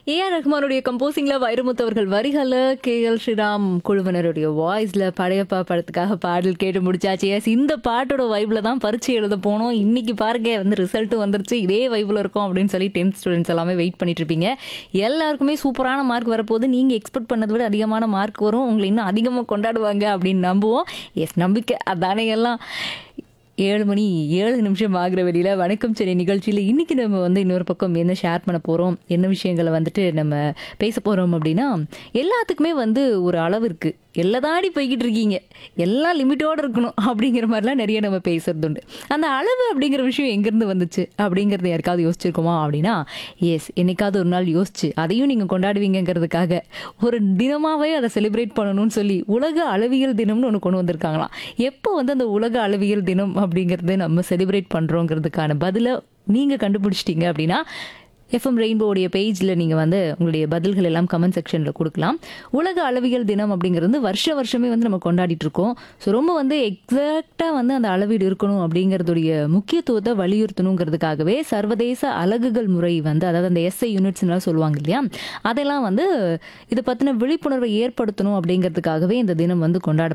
AR ரஹ்மானுடைய கம்போசிங்ல வைரமுத்து அவர்கள் வரிகள கே எல் ஸ்ரீராம் குழுவினருடைய வாய்ஸ்ல படையப்பா படத்துக்காக பாடல் கேட்டு முடிச்சாச்சு எஸ் இந்த பாட்டோட வைப்ல தான் பரீட்சை எழுத போனோம் இன்னைக்கு பாருங்க வந்து ரிசல்ட்டும் வந்துருச்சு இதே வைப்ல இருக்கும் அப்படின்னு சொல்லி டென்த் ஸ்டூடெண்ட்ஸ் எல்லாமே வெயிட் பண்ணிட்டு இருப்பீங்க எல்லாருக்குமே சூப்பரான மார்க் வரப்போது நீங்க எக்ஸ்பெக்ட் பண்ணதை விட அதிகமான மார்க் வரும் உங்களை இன்னும் அதிகமாக கொண்டாடுவாங்க அப்படின்னு நம்புவோம் எஸ் நம்பிக்கை அதானே எல்லாம் ஏழு மணி ஏழு நிமிஷம் ஆகிற வெளியில வணக்கம் சென்னை நிகழ்ச்சியில் இன்னைக்கு நம்ம வந்து இன்னொரு பக்கம் என்ன ஷேர் பண்ண போறோம் என்ன விஷயங்களை வந்துட்டு நம்ம பேச போறோம் அப்படின்னா எல்லாத்துக்குமே வந்து ஒரு அளவு இருக்கு எல்லாம் தாண்டி போய்கிட்டு இருக்கீங்க எல்லாம் லிமிட்டோட இருக்கணும் அப்படிங்கிற மாதிரிலாம் நிறைய நம்ம பேசுறது உண்டு அந்த அளவு அப்படிங்கிற விஷயம் எங்கேருந்து வந்துச்சு அப்படிங்கிறத யாருக்காவது யோசிச்சிருக்கோமா அப்படின்னா எஸ் என்னைக்காவது ஒரு நாள் யோசிச்சு அதையும் நீங்கள் கொண்டாடுவீங்கங்கிறதுக்காக ஒரு தினமாவே அதை செலிப்ரேட் பண்ணணும்னு சொல்லி உலக அளவியல் தினம்னு ஒன்று கொண்டு வந்திருக்காங்களாம் எப்போ வந்து அந்த உலக அளவியல் தினம் அப்படிங்கிறது நம்ம செலிப்ரேட் பண்ணுறோங்கிறதுக்கான பதிலை நீங்கள் கண்டுபிடிச்சிட்டீங்க அப்படின்னா எஃப்எம் ரெயின்போடைய பேஜில் நீங்கள் வந்து உங்களுடைய பதில்கள் எல்லாம் கமெண்ட் செக்ஷனில் கொடுக்கலாம் உலக அளவியல் தினம் அப்படிங்கிறது வருஷ வருஷமே வந்து நம்ம கொண்டாடிட்டு இருக்கோம் ஸோ ரொம்ப வந்து எக்ஸாக்டாக வந்து அந்த அளவீடு இருக்கணும் அப்படிங்கிறதுடைய முக்கியத்துவத்தை வலியுறுத்தணுங்கிறதுக்காகவே சர்வதேச அலகுகள் முறை வந்து அதாவது அந்த எஸ்ஐ யூனிட்ஸ்லாம் சொல்லுவாங்க இல்லையா அதெல்லாம் வந்து இதை பற்றின விழிப்புணர்வை ஏற்படுத்தணும் அப்படிங்கிறதுக்காகவே இந்த தினம் வந்து கொண்டாட